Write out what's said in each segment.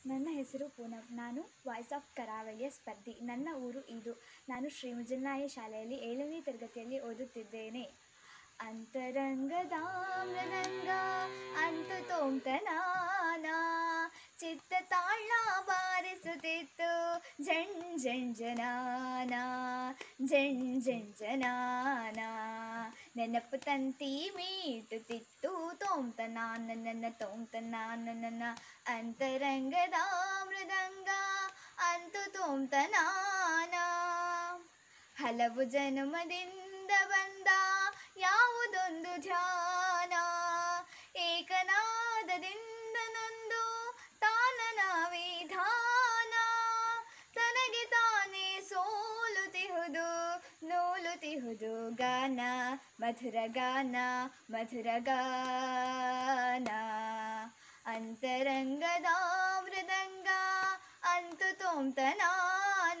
ನನ್ನ ಹೆಸರು ಪೂನಂ ನಾನು ವಾಯ್ಸ್ ಆಫ್ ಕರಾವಳಿಯ ಸ್ಪರ್ಧಿ ನನ್ನ ಊರು ಇದು ನಾನು ಶ್ರೀ ಮುಜನ್ನಾಯ ಶಾಲೆಯಲ್ಲಿ ಏಳನೇ ತರಗತಿಯಲ್ಲಿ ಓದುತ್ತಿದ್ದೇನೆ ಅಂತರಂಗದ ಮೃದಂಗ ಅಂತು ತೋಂತನಾನ ಚಿತ್ತ ತಾಳ ಬಾರಿಸುತ್ತಿತ್ತು ಝಣ್ ಝಣ್ ಜನಾನ ಝಣ್ ಝಣ್ ಜನಾನ ನೆನಪು ತಂತಿ ಮೀಟುತ್ತಿತ್ತು ತೋಂತನಾನ ನನ್ನ ತೋಂತನಾನ ನನ್ನ ಅಂತರಂಗದ ಮೃದಂಗ ಅಂತು ತೋಂತನಾನ ಹಲವು ಜನ್ಮದಿಂದ ಬಂದ ಯಾವುದೊಂದು ಧ್ಯಾನ ಏಕನಾದದಿಂದ ನಂದು ತಾನನ ವಿಧಾನ ತನಗೆ ತಾನೇ ಸೋಲುತಿಹುದು ನೋಲುತಿಹುದು ಗಾನ ಮಧುರ ಗಾನ ಮಧುರ ಗಾನ ಅಂತರಂಗದ ಮೃದಂಗ ಅಂತು ತೋಂತನಾನ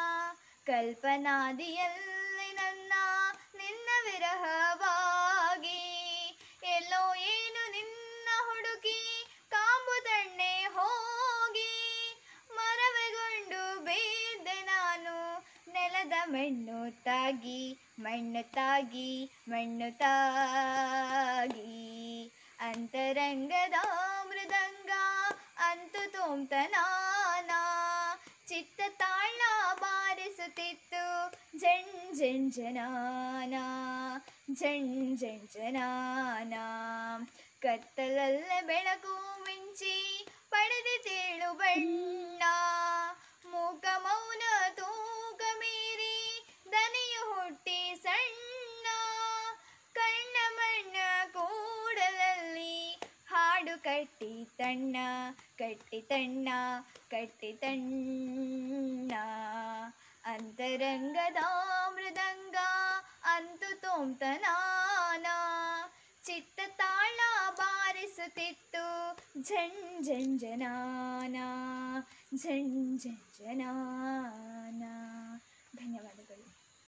ಕಲ್ಪನಾದಿಯಲ್ಲಿ ನನ್ನ ನಿನ್ನ ವಿರಹವಾಗಿ ಎಲ್ಲೋ ಏನು ನಿನ್ನ ಹುಡುಕಿ ಕಾಂಬುದಣ್ಣೆ ಹೋಗಿ ಮರವೆಗೊಂಡು ಬೇದ್ದೆ ನಾನು ನೆಲದ ಮಣ್ಣು ತಾಗಿ ಮಣ್ಣು ತಾಗಿ ಮಣ್ಣು ತಾಗಿ ಅಂತರಂಗದ ಮೃದಂಗ ಅಂತು ತೋಂತನಾನ ಚಿತ್ತ ತಾಳ ಬಾರಿಸುತ್ತಿತ್ತು ಜಣ್ ಜಣ್ ಜನಾನ ಜಣ್ ಜಣ್ ಜನಾನ ಕತ್ತಲಲ್ಲ ಬೆಳಕು ಮಿಂಚಿ ಪಡೆದಿತೇಳು ಬಣ್ಣ ಮೂಕ ಮೌನ ತೂಕ ಮೀರಿ ದನಿಯು ಹುಟ್ಟಿ ಸಣ್ಣ ಕಣ್ಣ ಮಣ್ಣ ಕೂಡಲಲ್ಲಿ ಹಾಡು ಕಟ್ಟಿ ತಣ್ಣ ಕಟ್ಟಿ ತಣ್ಣ ಕಟ್ಟಿ ತಣ್ಣ ಅಂತರಂಗದ ಮೃದಂಗ ಅಂತು ತೋಂತನಾನ ಚಿತ್ತ ತಾಳ ಬಾರಿಸುತ್ತಿತ್ತು ಝಣ್ ಝಣ್ ಜನಾನ ಝಣ್ ಝಣ್ ಜನಾನ ಧನ್ಯವಾದಗಳು